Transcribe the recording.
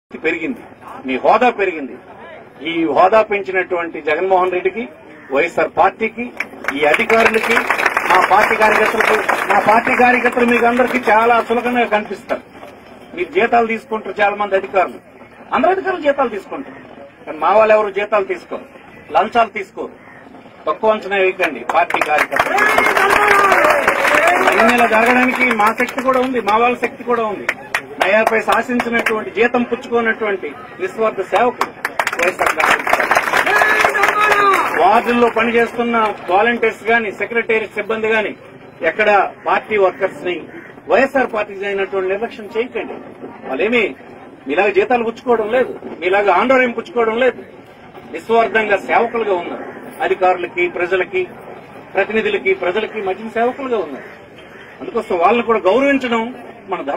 పెరిగింది మీ హోదా పెరిగింది ఈ హోదా పెంచినటువంటి జగన్మోహన్ రెడ్డికి వైఎస్ఆర్ పార్టీకి ఈ అధికారులకి మా పార్టీ కార్యకర్తలకు మా పార్టీ కార్యకర్తలు మీకు అందరికీ చాలా సులభంగా కనిపిస్తారు మీరు జీతాలు తీసుకుంటారు చాలా మంది అధికారులు అందరు అధికారులు జీతాలు తీసుకుంటారు కానీ మా వాళ్ళు ఎవరు జీతాలు తీసుకోరు లంచాలు తీసుకోరు తక్కువ అంచనా వేయకండి పార్టీ కార్యకర్తలు ఇవన్నీ ఇలా జరగడానికి మా శక్తి కూడా ఉంది మా వాళ్ళ శక్తి కూడా ఉంది నయాపై శాసించినటువంటి జీతం పుచ్చుకోనటువంటి నిస్వార్థ సేవకులు వైఎస్ఆర్ కాంగ్రెస్ పార్టీ. వార్డుల్లో పనిచేస్తున్న వాలంటీర్స్ గాని సెక్రటరీ సిబ్బంది గాని ఎక్కడ పార్టీ వర్కర్స్ ని వైఎస్ఆర్ పార్టీకి అయినటువంటి నిర్లక్ష్యం చేయకండి వాళ్ళేమి మీలాగా జీతాలు పుచ్చుకోవడం లేదు మీలాగా ఆందోళన పుచ్చుకోవడం లేదు నిస్వార్థంగా సేవకులుగా ఉన్నారు అధికారులకి ప్రజలకి ప్రతినిధులకి ప్రజలకి మధ్య సేవకులుగా ఉన్నారు అందుకోసం వాళ్ళని కూడా గౌరవించడం మన ధర్మం